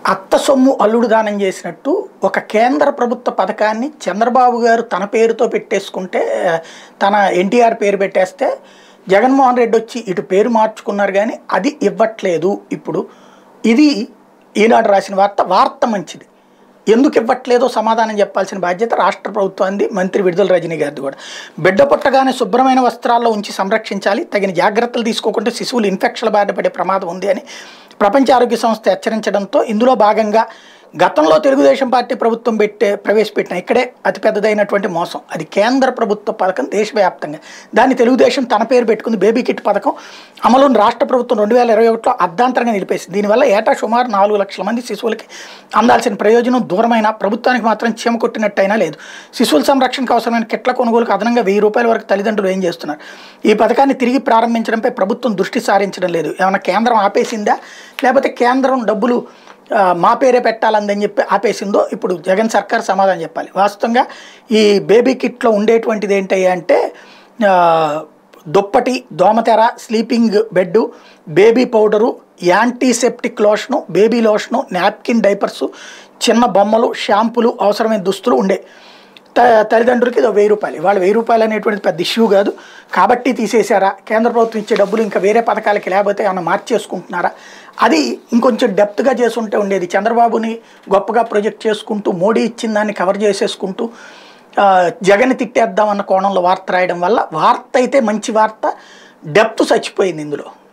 అత్త సొమ్ము అల్లుడు దానం చేసినట్టు ఒక కేంద్ర ప్రభుత్వ పథకాన్ని చంద్రబాబు గారు తన పేరుతో పెట్టేసుకుంటే తన ఎన్టీఆర్ పేరు పెట్టేస్తే జగన్మోహన్ రెడ్డి వచ్చి ఇటు పేరు మార్చుకున్నారు కానీ అది ఇవ్వట్లేదు ఇప్పుడు ఇది ఈనాడు రాసిన వార్త వార్త మంచిది ఎందుకు ఇవ్వట్లేదో సమాధానం చెప్పాల్సిన బాధ్యత రాష్ట్ర ప్రభుత్వాన్ని మంత్రి విడుదల రజనీ గారిది కూడా బిడ్డ పుట్టగానే శుభ్రమైన వస్త్రాల్లో ఉంచి సంరక్షించాలి తగిన జాగ్రత్తలు తీసుకోకుంటే శిశువులు ఇన్ఫెక్షన్ల బారిన పడే ప్రమాదం ఉంది అని ప్రపంచ ఆరోగ్య సంస్థ హెచ్చరించడంతో ఇందులో భాగంగా గతంలో తెలుగుదేశం పార్టీ ప్రభుత్వం పెట్టే ప్రవేశపెట్టిన ఇక్కడే అతిపెద్దదైనటువంటి మోసం అది కేంద్ర ప్రభుత్వ పథకం దేశవ్యాప్తంగా దాన్ని తెలుగుదేశం తన పేరు పెట్టుకుంది బేబీ కిట్ పథకం అమలును రాష్ట్ర ప్రభుత్వం రెండు వేల ఇరవై ఒకటిలో అర్ధాంతరంగా నిలిపేసింది దీనివల్ల ఏటా సుమారు నాలుగు లక్షల మంది శిశువులకి అందాల్సిన ప్రయోజనం దూరమైన ప్రభుత్వానికి మాత్రం చీమ కొట్టినట్టయినా లేదు శిశువుల సంరక్షణకు అవసరమైన కిట్ల కొనుగోలుకు అదనంగా వెయ్యి రూపాయల వరకు తల్లిదండ్రులు ఏం చేస్తున్నారు ఈ పథకాన్ని తిరిగి ప్రారంభించడంపై ప్రభుత్వం దృష్టి సారించడం లేదు ఏమైనా కేంద్రం ఆపేసిందా లేకపోతే కేంద్రం డబ్బులు ఆ, మా పేరే పెట్టాలందని చెప్పి ఆపేసిందో ఇప్పుడు జగన్ సర్కార్ సమాధానం చెప్పాలి వాస్తవంగా ఈ బేబీ కిట్లో ఉండేటువంటిది ఏంటయ్యా అంటే ఆ, దుప్పటి దోమతెర sleeping bed baby powder antiseptic lotion baby lotion napkin diapers చిన్న బొమ్మలు షాంపులు అవసరమైన దుస్తులు ఉండే త తల్లిదండ్రులకి ఇది వెయ్యి రూపాయలు వాళ్ళు వెయ్యి రూపాయలు అనేటువంటిది పెద్ద ఇష్యూ కాదు కాబట్టి తీసేశారా కేంద్ర ప్రభుత్వం ఇచ్చే డబ్బులు ఇంకా వేరే పథకాలకి లేకపోతే ఏమైనా మార్చేసుకుంటున్నారా అది ఇంకొంచెం డెప్త్గా చేసుంటే ఉండేది చంద్రబాబుని గొప్పగా ప్రొజెక్ట్ చేసుకుంటూ మోడీ ఇచ్చిన దాన్ని కవర్ చేసేసుకుంటూ ఆ, జగన్ తిట్టేద్దాం అన్న కోణంలో వార్త రాయడం వల్ల వార్త అయితే మంచి వార్త డెప్త్ చచ్చిపోయింది ఇందులో